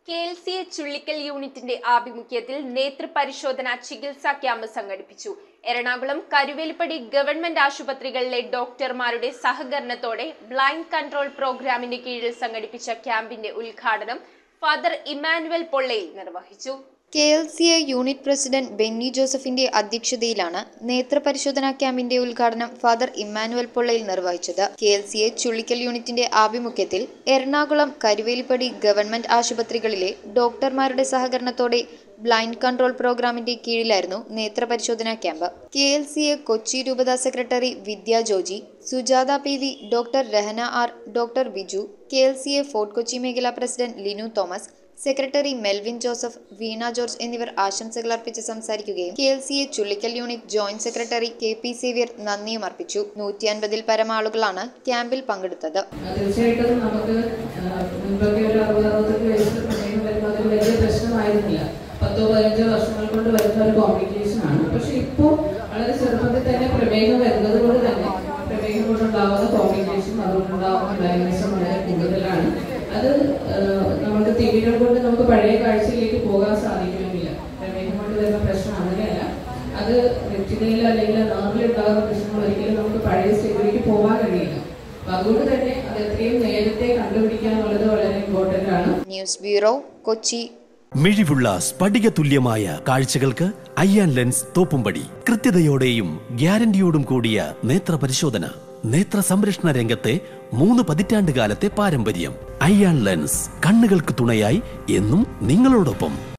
K L C A Chullikkal യൂണിറ്റിന്റെ ആഭിമുഖ്യത്തിൽ നേതൃപരിശോധന ചികിത്സാ ക്യാമ്പ് സംഘടിപ്പിച്ചു എറണാകുളം കരുവേലിപ്പടി ഗവൺമെന്റ് ആശുപത്രികളിലെ ഡോക്ടർമാരുടെ സഹകരണത്തോടെ ബ്ലൈൻഡ് കൺട്രോൾ പ്രോഗ്രാമിന്റെ കീഴിൽ സംഘടിപ്പിച്ച ക്യാമ്പിന്റെ ഉദ്ഘാടനം ഫാദർ ഇമാനുവൽ പൊള്ളയിൽ നിർവഹിച്ചു K L C A unit president Benny ജോസഫിന്റെ അധ്യക്ഷതയിലാണ് നേത്രപരിശോധനാ ക്യാമ്പിന്റെ ഉദ്ഘാടനം ഫാദർ ഇമ്മാനുവൽ പൊള്ളയിൽ നിർവഹിച്ചത് K L C A Chullikkal യൂണിറ്റിന്റെ ആഭിമുഖ്യത്തിൽ എറണാകുളം കരുവേലിപ്പടി ഗവൺമെന്റ് ആശുപത്രികളിലെ ഡോക്ടർമാരുടെ സഹകരണത്തോടെ ബ്ലൈൻഡ് കൺട്രോൾ പ്രോഗ്രാമിന്റെ കീഴിലായിരുന്നു നേത്രപരിശോധനാ camp K L C A Kochi രൂപത secretary Vidya Joji Sujatha P V doctor Rahana R doctor Biju K L C A fort Kochi മേഖലാ president Linu Thomas secretary Melvin Joseph Veena George എന്നിവർ ആശംസകൾ അർപ്പിച്ച് സംസാരിക്കുകയും K L C A Chullikkal unit joint secretary K P Xavier നന്ദിയും അർപ്പിച്ചു നൂറ്റി അൻപതിൽ പരം ആളുകളാണ് ക്യാമ്പിൽ പങ്കെടുത്തത് തീർച്ചയായിട്ടും നമുക്ക് ആ, മുൻപൊക്കെ ഒരു അറുപത് അറുപത്തഞ്ച് വയസ്സിൽ പ്രമേഹം വരുമ്പോൾ അതൊരു വലിയ പ്രശ്നമായിരുന്നില്ല പത്തോ പതിനഞ്ചോ വർഷങ്ങൾ കൊണ്ട് വരുന്ന ഒരു കോംപ്ലിക്കേഷൻ ആണ് പക്ഷെ ഇപ്പോൾ വളരെ ചെറുപ്പത്തിൽ തന്നെ പ്രമേഹം വരുന്നത് കൊണ്ട് തന്നെ പ്രമേഹം കൊണ്ടുണ്ടാവുന്ന കോംപ്ലിക്കേഷൻ അതുകൊണ്ടുണ്ടാവുന്ന ഡയഗ്നോസും വളരെ കൂടുതലാണ് അത് ആ, നമുക്ക് തിമിരം കൊണ്ട് നമുക്ക് പഴയ കാഴ്ചയിലേക്ക് പോകാൻ സാധിക്കണമെന്നില്ല പ്രമേഹം കൊണ്ട് വരുന്ന പ്രശ്നം അങ്ങനെയല്ല അത് റെറ്റിനയിൽ അല്ലെങ്കിൽ നാവിൽ ഉണ്ടാകുന്ന പ്രശ്നങ്ങൾ ഒരിക്കലും നമുക്ക് പഴയ സ്റ്റേജിലേക്ക് പോകാൻ കഴിയില്ല അപ്പൊ അതുകൊണ്ട് തന്നെ അത് എത്രയും നേരത്തെ കണ്ടുപിടിക്കാനുള്ളത് വളരെ ഇമ്പോർട്ടന്റ് ആണ് ന്യൂസ് ബ്യൂറോ കൊച്ചി മിഴിവുള്ള സ്ഫടിക തുല്യമായ കാഴ്ചകൾക്ക് അയ്യാൻ ലെൻസ് തോപ്പുംപടി കൃത്യതയോടെയും ഗ്യാരണ്ടിയോടും കൂടിയ നേത്ര പരിശോധന നേത്ര സംരക്ഷണ രംഗത്തെ മൂന്ന് പതിറ്റാണ്ട് കാലത്തെ പാരമ്പര്യം അയ്യാൻ ലെൻസ് കണ്ണുകൾക്ക് തുണയായി എന്നും നിങ്ങളോടൊപ്പം